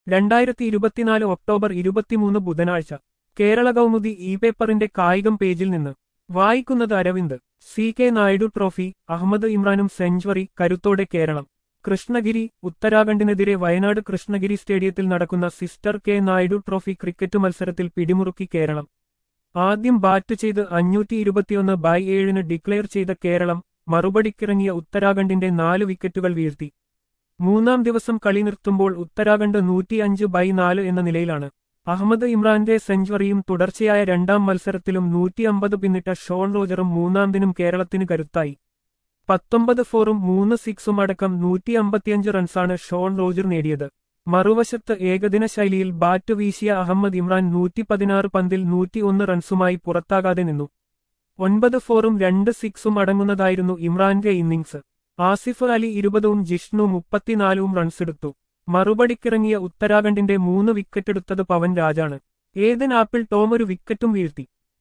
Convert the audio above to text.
രണ്ടായിരത്തി ഇരുപത്തിനാല് ഒക്ടോബർ ഇരുപത്തിമൂന്ന് ബുധനാഴ്ച കേരള കൗമുദി ഇ പേപ്പറിന്റെ കായികം പേജിൽ നിന്ന് വായിക്കുന്നത് Aravind C K Naidu trophy Ahmed ഇമ്രാനും സെഞ്ചുറി കരുത്തോടെ കേരളം കൃഷ്ണഗിരി ഉത്തരാഖണ്ഡിനെതിരെ വയനാട് കൃഷ്ണഗിരി സ്റ്റേഡിയത്തിൽ നടക്കുന്ന സിസ്റ്റർ കെ നായിഡു ട്രോഫി ക്രിക്കറ്റ് മത്സരത്തിൽ പിടിമുറുക്കി കേരളം ആദ്യം ബാറ്റ് ചെയ്ത് അഞ്ഞൂറ്റി ഇരുപത്തിയൊന്ന് ബൈ ഏഴിന് ഡിക്ലെയർ ചെയ്ത കേരളം മറുപടിക്കിറങ്ങിയ ഉത്തരാഖണ്ഡിന്റെ നാല് വിക്കറ്റുകൾ വീഴ്ത്തി മൂന്നാം ദിവസം കളി നിർത്തുമ്പോൾ ഉത്തരാഖണ്ഡ് നൂറ്റിയഞ്ച് ബൈ നാല് എന്ന നിലയിലാണ് അഹമ്മദ് ഇമ്രാന്റെ സെഞ്ചുറിയും തുടർച്ചയായ രണ്ടാം മത്സരത്തിലും നൂറ്റിയമ്പത് പിന്നിട്ട ഷോൺ റോജറും മൂന്നാം ദിനം കേരളത്തിന് കരുത്തായി പത്തൊമ്പത് ഫോറും മൂന്ന് സിക്സും അടക്കം നൂറ്റി അമ്പത്തിയഞ്ച് റൺസാണ് ഷോൺ റോജർ നേടിയത് മറുവശത്ത് ഏകദിന ശൈലിയിൽ ബാറ്റ് വീശിയ അഹമ്മദ് ഇമ്രാൻ നൂറ്റി പതിനാറ് പന്തിൽ നൂറ്റിയൊന്ന് റൺസുമായി പുറത്താകാതെ നിന്നു ഒൻപത് ഫോറും രണ്ട് സിക്സും അടങ്ങുന്നതായിരുന്നു ഇമ്രാന്റെ ഇന്നിംഗ്സ് ആസിഫ് അലി ഇരുപതും ജിഷ്ണു മുപ്പത്തിനാലും റൺസെടുത്തു മറുപടിക്കിറങ്ങിയ ഉത്തരാഖണ്ഡിന്റെ മൂന്ന് വിക്കറ്റെടുത്തത് പവൻ രാജാണ് ഏതൻ ആപ്പിൾ ടോം ഒരു വിക്കറ്റും വീഴ്ത്തി